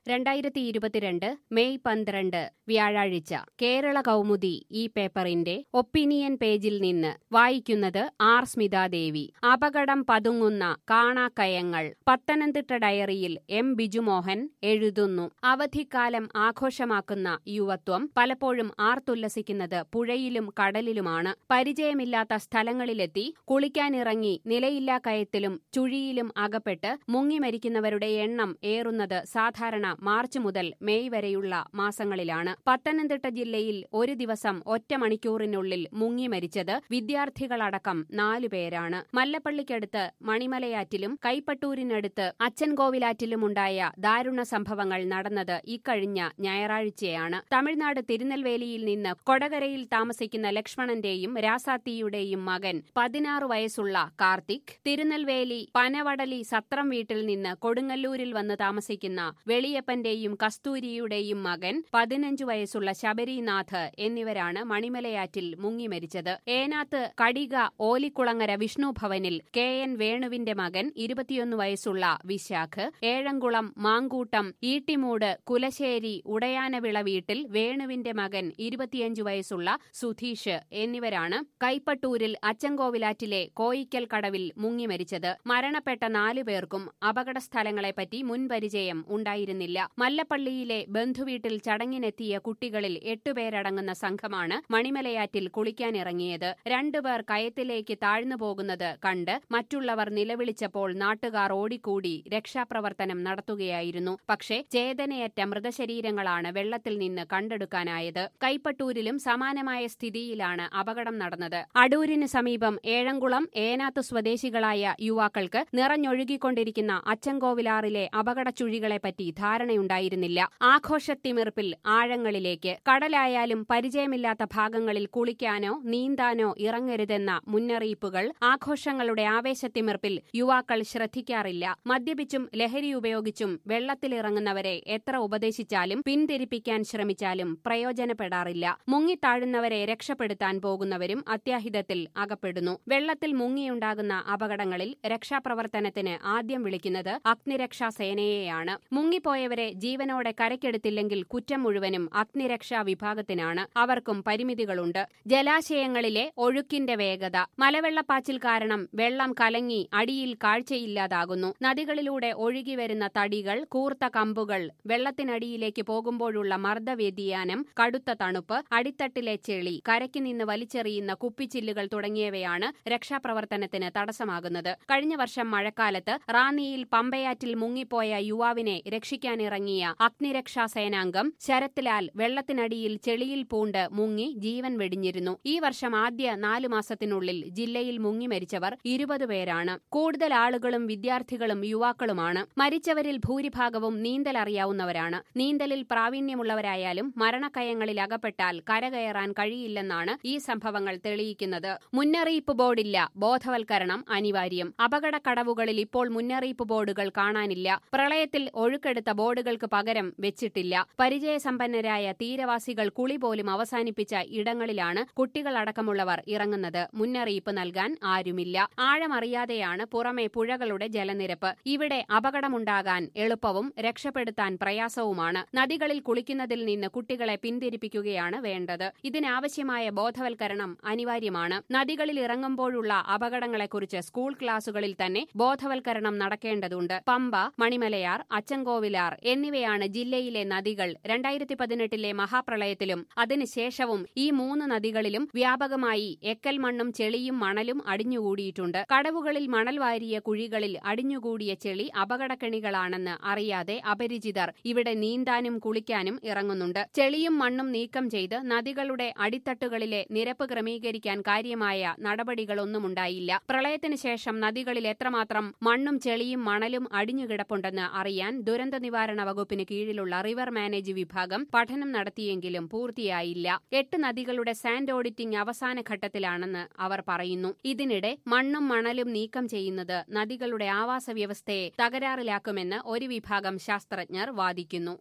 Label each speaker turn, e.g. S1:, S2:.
S1: രണ്ടായിരത്തി ഇരുപത്തിരണ്ട് മെയ് പന്ത്രണ്ട് വ്യാഴാഴ്ച കേരള കൗമുദി ഈ പേപ്പറിന്റെ ഒപ്പീനിയൻ പേജിൽ നിന്ന് വായിക്കുന്നത് ആർ സ്മിതാദേവി അപകടം പതുങ്ങുന്ന കാണാക്കയങ്ങൾ പത്തനംതിട്ട ഡയറിയിൽ എം ബിജുമോഹൻ എഴുതുന്നു അവധിക്കാലം ആഘോഷമാക്കുന്ന യുവത്വം പലപ്പോഴും ആർത്തുല്ലസിക്കുന്നത് പുഴയിലും കടലിലുമാണ് പരിചയമില്ലാത്ത സ്ഥലങ്ങളിലെത്തി കുളിക്കാനിറങ്ങി നിലയില്ലാ കയത്തിലും ചുഴിയിലും അകപ്പെട്ട് മുങ്ങിമരിക്കുന്നവരുടെ എണ്ണം ഏറുന്നത് സാധാരണ മാർച്ച് മുതൽ മെയ് വരെയുള്ള മാസങ്ങളിലാണ് പത്തനംതിട്ട ജില്ലയിൽ ഒരു ദിവസം ഒറ്റ മണിക്കൂറിനുള്ളിൽ മുങ്ങി മരിച്ചത് വിദ്യാർത്ഥികളടക്കം നാലുപേരാണ് മല്ലപ്പള്ളിക്കടുത്ത് മണിമലയാറ്റിലും കൈപ്പട്ടൂരിനടുത്ത് അച്ചൻകോവിലാറ്റിലുമുണ്ടായ ദാരുണ സംഭവങ്ങൾ നടന്നത് ഇക്കഴിഞ്ഞ ഞായറാഴ്ചയാണ് തമിഴ്നാട് തിരുനെൽവേലിയിൽ നിന്ന് കൊടകരയിൽ താമസിക്കുന്ന ലക്ഷ്മണന്റെയും രാസാത്തിയുടെയും മകൻ പതിനാറ് വയസ്സുള്ള കാർത്തിക് തിരുനെൽവേലി പനവടലി സത്രം വീട്ടിൽ നിന്ന് കൊടുങ്ങല്ലൂരിൽ വന്ന് താമസിക്കുന്ന വെളിയപ്പന്റെയും കസ്തൂരിയുടെയും മകൻ പതിനഞ്ചു വയസ്സുള്ള ശബരിനാഥ് എന്നിവരാണ് മണിമലയാറ്റിൽ മുങ്ങി മരിച്ചത് ഏനാത്ത് കടിക ഓലിക്കുളങ്ങര വിഷ്ണു ഭവനിൽ കെ എൻ വേണുവിന്റെ മകൻ ഇരുപത്തിയൊന്ന് വയസ്സുള്ള വിശാഖ് ഏഴംകുളം മാങ്കൂട്ടം ഈട്ടിമൂട് കുലശ്ശേരി ഉടയാനവിള വീട്ടിൽ വേണുവിന്റെ മകൻ ഇരുപത്തിയഞ്ചു വയസ്സുള്ള സുധീഷ് എന്നിവരാണ് കൈപ്പട്ടൂരിൽ അച്ചൻകോവിലാറ്റിലെ കോയിക്കൽ കടവിൽ മുങ്ങി മരിച്ചത് മരണപ്പെട്ട നാലു പേർക്കും അപകട സ്ഥലങ്ങളെപ്പറ്റി മുൻപരിചയം ഉണ്ടായിരുന്നില്ല മല്ലപ്പള്ളിയിലെ ബന്ധുവീട്ടിൽ ചടങ്ങിനെത്തിയ കുട്ടികളിൽ എട്ടുപേരടങ്ങുന്ന സംഘമാണ് മണിമലയാറ്റിൽ കുളിക്കാനിറങ്ങിയത് രണ്ടുപേർ കയത്തിലേക്ക് താഴ്ന്നു പോകുന്നത് കണ്ട് മറ്റുള്ളവർ നിലവിളിച്ചപ്പോൾ നാട്ടുകാർ ഓടിക്കൂടി രക്ഷാപ്രവർത്തനം നടത്തുകയായിരുന്നു പക്ഷേ ചേതനയറ്റ മൃതശരീരങ്ങളാണ് വെള്ളത്തിൽ നിന്ന് കണ്ടെടുക്കാനായത് കൈപ്പട്ടൂരിലും സമാനമായ സ്ഥിതിയിലാണ് അപകടം നടന്നത് അടൂരിന് സമീപം ഏഴംകുളം ഏനാത്ത് സ്വദേശികളായ യുവാക്കൾക്ക് നിറഞ്ഞൊഴുകിക്കൊണ്ടിരിക്കുന്ന അച്ചൻകോവിലാറിലെ അപകട ചുഴികളെപ്പറ്റി ധാരണയുണ്ടായിരുന്നില്ല ആഘോഷത്തിമിർപ്പിൽ ആഴങ്ങളിലേക്ക് കടലായാലും പരിചയമില്ലാത്ത ഭാഗങ്ങളിൽ കുളിക്കാനോ നീന്താനോ ഇറങ്ങരുതെന്ന മുന്നറിയിപ്പുകൾ ആഘോഷങ്ങളുടെ ആവേശത്തിമിർപ്പിൽ യുവാക്കൾ ശ്രദ്ധിക്കാറില്ല മദ്യപിച്ചും ലഹരി ഉപയോഗിച്ചും വെള്ളത്തിലിറങ്ങുന്നവരെ എത്ര ഉപദേശിച്ചാലും പിന്തിരിപ്പിക്കാൻ ശ്രമിച്ചാലും പ്രയോജനപ്പെടാറില്ല മുങ്ങിത്താഴുന്നവരെ രക്ഷപ്പെടുത്താൻ പോകുന്നവരും അത്യാഹിതത്തിൽ അകപ്പെടുന്നു വെള്ളത്തിൽ മുങ്ങിയുണ്ടാകുന്ന അപകടങ്ങളിൽ രക്ഷാപ്രവർത്തനത്തിന് ആദ്യം വിളിക്കുന്നത് അഗ്നിരക്ഷാ സേനയെയാണ് മുങ്ങിപ്പോയവരെ ജീവനോടെ കരയ്ക്കെടുത്തില്ലെങ്കിൽ കുറ്റം മുഴുവനും അഗ്നിരക്ഷാ വിഭാഗത്തിനാണ് അവർക്കും പരിമിതികളുണ്ട് ജലാശയങ്ങളിലെ ഒഴുക്കിന്റെ വേഗത മലവെള്ളപ്പാച്ചിൽ കാരണം വെള്ളം കലങ്ങി അടിയിൽ കാഴ്ചയില്ലാതാകുന്നു നദികളിലൂടെ ഒഴുകിവരുന്ന തടികൾ കൂർത്ത കമ്പുകൾ വെള്ളത്തിനടിയിലേക്ക് പോകുമ്പോഴുള്ള മർദ്ദവ്യതിയാനം കടുത്ത തണുപ്പ് അടിത്തട്ടിലെ ചെളി കരയ്ക്ക് നിന്ന് വലിച്ചെറിയുന്ന കുപ്പിച്ചില്ലുകൾ തുടങ്ങിയവയാണ് രക്ഷാപ്രവർത്തനത്തിന് തടസ്സമാകുന്നത് കഴിഞ്ഞ വർഷം മഴക്കാലത്ത് റാന്നിയിൽ പമ്പയാറ്റിൽ മുങ്ങിപ്പോയ യുവാവിനെ രക്ഷിക്കാനിറങ്ങിയ അഗ്നിരക്ഷാ സേനാംഗം ശരത്ലാൽ വെള്ളത്തിനടിയിൽ ചെളിയിൽ പൂണ്ട് മുങ്ങി ജീവൻ വെടിഞ്ഞിരുന്നു ഈ വർഷം ആദ്യ നാലു മാസത്തിനുള്ളിൽ ജില്ലയിൽ മുങ്ങി മരിച്ചവർ ഇരുപത് പേരാണ് കൂടുതൽ ആളുകളും വിദ്യാർത്ഥികളും യുവാക്കളുമാണ് മരിച്ചവരിൽ ഭൂരിഭാഗവും നീന്തൽ അറിയാവുന്നവരാണ് നീന്തലിൽ പ്രാവീണ്യമുള്ളവരായാലും മരണക്കയങ്ങളിൽ അകപ്പെട്ടാൽ കരകയറാൻ കഴിയില്ലെന്നാണ് ഈ സംഭവങ്ങൾ തെളിയിക്കുന്നത് മുന്നറിയിപ്പ് ബോർഡില്ല ബോധവൽക്കരണം അനിവാര്യം അപകട കടവുകളിൽ ഇപ്പോൾ മുന്നറിയിപ്പ് ബോർഡുകൾ കാണാനില്ല പ്രളയത്തിൽ ഒഴുക്കെടുത്ത ബോർഡുകൾക്ക് പകരം വെച്ചിട്ടില്ല പരിചയസമ്പന്നരായ തീരവാസികൾ കുളി പോലും അവസാനിപ്പിച്ച ഇടങ്ങളിലാണ് കുട്ടികളടക്കമുള്ളവർ ഇറങ്ങുന്നത് മുന്നറിയിപ്പ് നൽകാൻ ആരുമില്ല ആഴമറിയാതെയാണ് പുറമെ പുഴകളുടെ ജലനിരപ്പ് ഇവിടെ അപകടമുണ്ടാകാൻ എളുപ്പവും രക്ഷപ്പെടുത്താൻ പ്രയാസവുമാണ് നദികളിൽ കുളിക്കുന്നതിൽ നിന്ന് കുട്ടികളെ പിന്തിരിപ്പിക്കുകയാണ് വേണ്ടത് ഇതിനാവശ്യമായ ബോധവൽക്കരണം അനിവാര്യമാണ് നദികളിൽ ഇറങ്ങുമ്പോഴുള്ള അപകടങ്ങളെക്കുറിച്ച് സ്കൂൾ ക്ലാസുകളിൽ തന്നെ ബോധവൽക്കരണം നടക്കേണ്ടതുണ്ട് പമ്പ മണിമലയാർ അച്ചൻകോവിലാർ എന്നിവയാണ് ജില്ലയിലെ നദികൾ രണ്ടായിരത്തി പതിനെട്ടിലെ മഹാപ്രളയത്തിലും അതിനുശേഷവും ഈ മൂന്ന് നദികളിലും വ്യാപകമായി എക്കൽ മണ്ണും ചെളിയും മണലും അടിഞ്ഞുകൂടിയിട്ടുണ്ട് കടവുകളിൽ മണൽ വാരിയ കുഴികളിൽ അടിഞ്ഞുകൂടിയ ചെളി അപകടക്കെണികളാണെന്ന് അറിയാതെ അപരിചിതർ ഇവിടെ നീന്താനും കുളിക്കാനും ഇറങ്ങുന്നുണ്ട് ചെളിയും മണ്ണും നീക്കം ചെയ്ത് നദികളുടെ അടിത്തട്ടുകളിലെ നിരപ്പ് ക്രമീകരിക്കാൻ കാര്യമായ നടപടികളൊന്നുമുണ്ടായില്ല പ്രളയത്തിന് ശേഷം നദികളിൽ എത്രമാത്രം മണ്ണും ചെളിയും മണലും അടിഞ്ഞുകിടപ്പുണ്ടെന്ന് അറിയാൻ ദുരന്ത നിവാരണ വകുപ്പിന് കീഴിലുള്ള റിവർ മാനേജ് വിഭാഗം പഠനം നടത്തിയെങ്കിലും പൂർത്തിയായില്ല എട്ട് നദികളുടെ സാൻഡ് ഓഡിറ്റിംഗ് അവസാന ഘട്ടത്തിലാണെന്ന് അവർ പറയുന്നു ഇതിനിടെ മണ്ണും മണലും നീക്കം ചെയ്യുന്നത് നദികളുടെ ആവാസ വ്യവസ്ഥയെ തകരാറിലാക്കുമെന്ന് ഒരു വിഭാഗം ശാസ്ത്രജ്ഞർ വാദിക്കുന്നു